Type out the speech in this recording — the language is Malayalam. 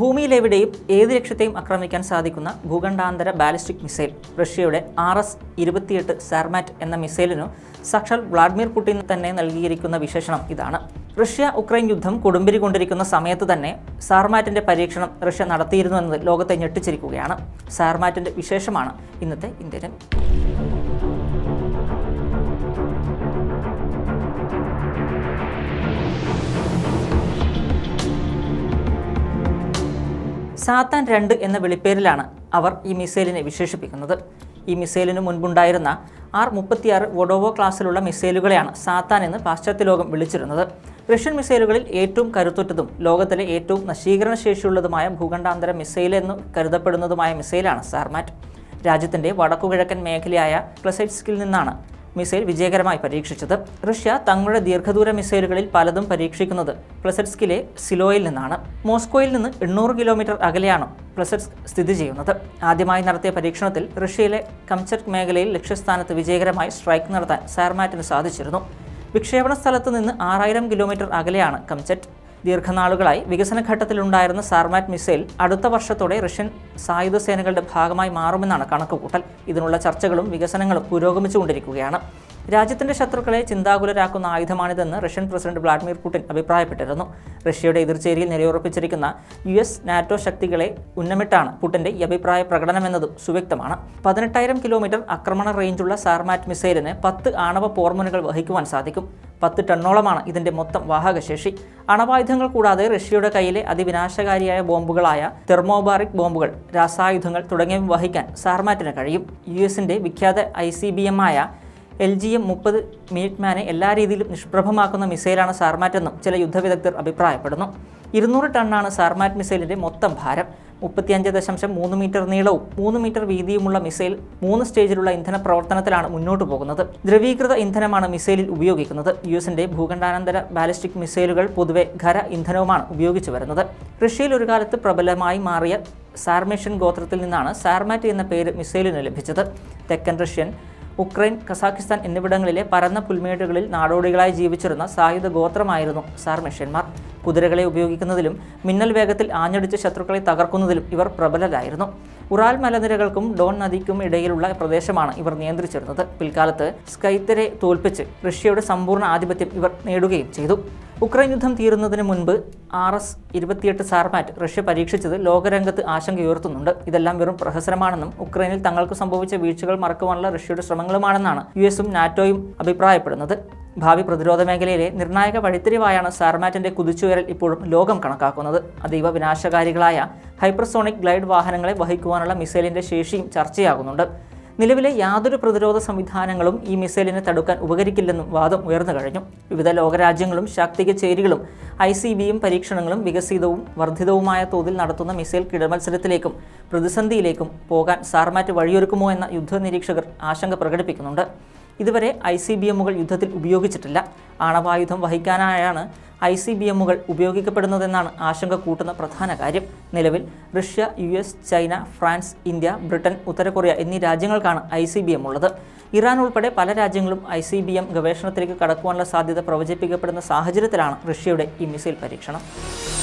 ഭൂമിയിലെവിടെയും ഏത് ലക്ഷ്യത്തെയും ആക്രമിക്കാൻ സാധിക്കുന്ന ഭൂഖണ്ഡാന്തര ബാലിസ്റ്റിക് മിസൈൽ റഷ്യയുടെ ആർ എസ് ഇരുപത്തിയെട്ട് സാർമാറ്റ് എന്ന മിസൈലിനു സാക്ഷാൽ വ്ളാഡിമിർ പുടിൻ തന്നെ നൽകിയിരിക്കുന്ന വിശേഷണം ഇതാണ് റഷ്യ ഉക്രൈൻ യുദ്ധം കൊടുമ്പിരി കൊണ്ടിരിക്കുന്ന സമയത്ത് തന്നെ സാർമാറ്റിന്റെ പരീക്ഷണം റഷ്യ നടത്തിയിരുന്നു എന്നത് ലോകത്തെ ഞെട്ടിച്ചിരിക്കുകയാണ് സാർമാറ്റിന്റെ വിശേഷമാണ് ഇന്നത്തെ ഇന്ത്യൻ സാത്താൻ രണ്ട് എന്ന വിളിപ്പേരിലാണ് അവർ ഈ മിസൈലിനെ വിശേഷിപ്പിക്കുന്നത് ഈ മിസൈലിന് മുൻപുണ്ടായിരുന്ന ആർ മുപ്പത്തിയാറ് വൊഡോവോ ക്ലാസ്സിലുള്ള മിസൈലുകളെയാണ് സാത്താൻ എന്ന് പാശ്ചാത്യ ലോകം വിളിച്ചിരുന്നത് റഷ്യൻ മിസൈലുകളിൽ ഏറ്റവും കരുത്തുറ്റതും ലോകത്തിലെ ഏറ്റവും നശീകരണ ശേഷിയുള്ളതുമായ ഭൂഖണ്ഡാന്തര മിസൈൽ എന്ന് കരുതപ്പെടുന്നതുമായ മിസൈലാണ് സാർമാറ്റ് രാജ്യത്തിൻ്റെ വടക്കുകിഴക്കൻ മേഖലയായ ക്ലസൈറ്റ്സ്കിൽ നിന്നാണ് മിസൈൽ വിജയകരമായി പരീക്ഷിച്ചത് റഷ്യ തങ്ങളുടെ ദീർഘദൂര മിസൈലുകളിൽ പലതും പരീക്ഷിക്കുന്നത് പ്ലസറ്റ്സ്കിലെ സിലോയിൽ നിന്നാണ് മോസ്കോയിൽ നിന്ന് എണ്ണൂറ് കിലോമീറ്റർ അകലെയാണ് പ്ലസറ്റ്സ്ക് സ്ഥിതി ചെയ്യുന്നത് ആദ്യമായി നടത്തിയ പരീക്ഷണത്തിൽ റഷ്യയിലെ കംചറ്റ് മേഖലയിൽ ലക്ഷ്യസ്ഥാനത്ത് വിജയകരമായി സ്ട്രൈക്ക് നടത്താൻ സാർമാറ്റിന് സാധിച്ചിരുന്നു വിക്ഷേപണ സ്ഥലത്ത് നിന്ന് ആറായിരം കിലോമീറ്റർ അകലെയാണ് കംചറ്റ് ദീർഘനാളുകളായി വികസന ഘട്ടത്തിലുണ്ടായിരുന്ന സാർമാറ്റ് മിസൈൽ അടുത്ത വർഷത്തോടെ റഷ്യൻ സായുധ സേനകളുടെ ഭാഗമായി മാറുമെന്നാണ് കണക്കുകൂട്ടൽ ഇതിനുള്ള ചർച്ചകളും വികസനങ്ങളും പുരോഗമിച്ചുകൊണ്ടിരിക്കുകയാണ് രാജ്യത്തിന്റെ ശത്രുക്കളെ ചിന്താകുലരാക്കുന്ന ആയുധമാണിതെന്ന് റഷ്യൻ പ്രസിഡന്റ് വ്ളാഡിമിർ പുടിൻ അഭിപ്രായപ്പെട്ടിരുന്നു റഷ്യയുടെ എതിർചേരിയിൽ നിലയുറപ്പിച്ചിരിക്കുന്ന യു എസ് നാറ്റോ ശക്തികളെ ഉന്നമിട്ടാണ് പുടിന്റെ ഈ അഭിപ്രായ പ്രകടനമെന്നതും സുവ്യക്തമാണ് പതിനെട്ടായിരം കിലോമീറ്റർ ആക്രമണ റേഞ്ചുള്ള സാർമാറ്റ് മിസൈലിന് പത്ത് ആണവ പോർമുനുകൾ വഹിക്കുവാൻ സാധിക്കും പത്ത് ടണ്ണോളമാണ് ഇതിന്റെ മൊത്തം വാഹകശേഷി അണവായുധങ്ങൾ കൂടാതെ റഷ്യയുടെ കയ്യിലെ അതിവിനാശകാരിയായ ബോംബുകളായ തെർമോബാറിക് ബോംബുകൾ രാസായുധങ്ങൾ തുടങ്ങിയവ വഹിക്കാൻ സാർമാറ്റിന് കഴിയും യു എസിന്റെ വിഖ്യാത ഐ സി ബി എം ആയ എൽ ജി എം മുപ്പത് മിനിറ്റ്മാനെ എല്ലാ രീതിയിലും നിഷ്പ്രഭമാക്കുന്ന മിസൈലാണ് സാർമാറ്റ് എന്നും ചില യുദ്ധവിദഗ്ധർ അഭിപ്രായപ്പെടുന്നു ഇരുന്നൂറ് ടണ്ണാണ് സാർമാറ്റ് മിസൈലിന്റെ മൊത്തം ഭാരം മുപ്പത്തിയഞ്ച് ദശാംശം മൂന്ന് മീറ്റർ നീളവും മൂന്ന് മീറ്റർ വീതിയുമുള്ള മിസൈൽ മൂന്ന് സ്റ്റേജിലുള്ള ഇന്ധന പ്രവർത്തനത്തിലാണ് മുന്നോട്ട് പോകുന്നത് ദ്രവീകൃത ഇന്ധനമാണ് മിസൈലിൽ ഉപയോഗിക്കുന്നത് യു എസിന്റെ ഭൂഖണ്ഡാനന്തര ബാലിസ്റ്റിക് മിസൈലുകൾ പൊതുവെ ഖര ഇന്ധനവുമാണ് ഉപയോഗിച്ചു വരുന്നത് റഷ്യയിൽ ഒരു കാലത്ത് പ്രബലമായി മാറിയ സാർമേഷ്യൻ ഗോത്രത്തിൽ നിന്നാണ് സാർമാറ്റ് എന്ന പേര് മിസൈലിന് ലഭിച്ചത് തെക്കൻ റഷ്യൻ ഉക്രൈൻ കസാഖിസ്ഥാൻ എന്നിവിടങ്ങളിലെ പരന്ന പുൽമേടുകളിൽ നാടോടികളായി ജീവിച്ചിരുന്ന സായുധ ഗോത്രമായിരുന്നു സാർമെഷ്യന്മാർ കുതിരകളെ ഉപയോഗിക്കുന്നതിലും മിന്നൽ വേഗത്തിൽ ആഞ്ഞടിച്ച് ശത്രുക്കളെ തകർക്കുന്നതിലും ഇവർ പ്രബലരായിരുന്നു ഉറാൽ മലനിരകൾക്കും ഡോൺ നദിക്കും ഇടയിലുള്ള പ്രദേശമാണ് ഇവർ നിയന്ത്രിച്ചിരുന്നത് പിൽക്കാലത്ത് സ്കൈത്തരെ തോൽപ്പിച്ച് റഷ്യയുടെ സമ്പൂർണ്ണ ആധിപത്യം ഇവർ നേടുകയും ചെയ്തു ഉക്രൈൻ യുദ്ധം തീരുന്നതിന് മുൻപ് ആർ എസ് ഇരുപത്തിയെട്ട് സാർമാറ്റ് റഷ്യ പരീക്ഷിച്ചത് ലോകരംഗത്ത് ആശങ്കയുയർത്തുന്നുണ്ട് ഇതെല്ലാം വെറും പ്രഹസനമാണെന്നും ഉക്രൈനിൽ തങ്ങൾക്ക് സംഭവിച്ച വീഴ്ചകൾ മറക്കുവാനുള്ള റഷ്യയുടെ ശ്രമങ്ങളുമാണെന്നാണ് യു എസും നാറ്റോയും അഭിപ്രായപ്പെടുന്നത് ഭാവി പ്രതിരോധ മേഖലയിലെ നിർണായക വഴിത്തിരിവായാണ് സാർമാറ്റിന്റെ കുതിച്ചുയരൽ ഇപ്പോഴും ലോകം കണക്കാക്കുന്നത് അതീവ വിനാശകാരികളായ ഹൈപ്പർസോണിക് ഗ്ലൈഡ് വാഹനങ്ങളെ വഹിക്കുവാനുള്ള മിസൈലിന്റെ ശേഷിയും ചർച്ചയാകുന്നുണ്ട് നിലവിലെ യാതൊരു പ്രതിരോധ സംവിധാനങ്ങളും ഈ മിസൈലിനെ തടുക്കാൻ ഉപകരിക്കില്ലെന്നും വാദം ഉയർന്നു കഴിഞ്ഞു വിവിധ ലോകരാജ്യങ്ങളും ശാക്തിക ചേരികളും ഐ സി ബിയും പരീക്ഷണങ്ങളും വികസിതവും വർദ്ധിതവുമായ തോതിൽ നടത്തുന്ന മിസൈൽ കിടമത്സരത്തിലേക്കും പ്രതിസന്ധിയിലേക്കും പോകാൻ സാർമാറ്റ് വഴിയൊരുക്കുമോ എന്ന യുദ്ധ നിരീക്ഷകർ ആശങ്ക പ്രകടിപ്പിക്കുന്നുണ്ട് ഇതുവരെ ഐ സി ബി എമ്മുകൾ യുദ്ധത്തിൽ ഉപയോഗിച്ചിട്ടില്ല ആണവായുധം വഹിക്കാനായാണ് ഐ സി ബി എമ്മുകൾ ഉപയോഗിക്കപ്പെടുന്നതെന്നാണ് ആശങ്ക കൂട്ടുന്ന പ്രധാന കാര്യം നിലവിൽ Russia U S China France India Britain ഉത്തര കൊറിയ എന്നീ രാജ്യങ്ങൾക്കാണ് ഐ സി ബി എം ഉള്ളത് ഇറാൻ ഉൾപ്പെടെ പല രാജ്യങ്ങളും ഐ സി ബി എം ഗവേഷണത്തിലേക്ക് കടക്കുവാനുള്ള സാധ്യത പ്രവചിപ്പിക്കപ്പെടുന്ന സാഹചര്യത്തിലാണ് റഷ്യയുടെ ഈ മിസൈൽ പരീക്ഷണം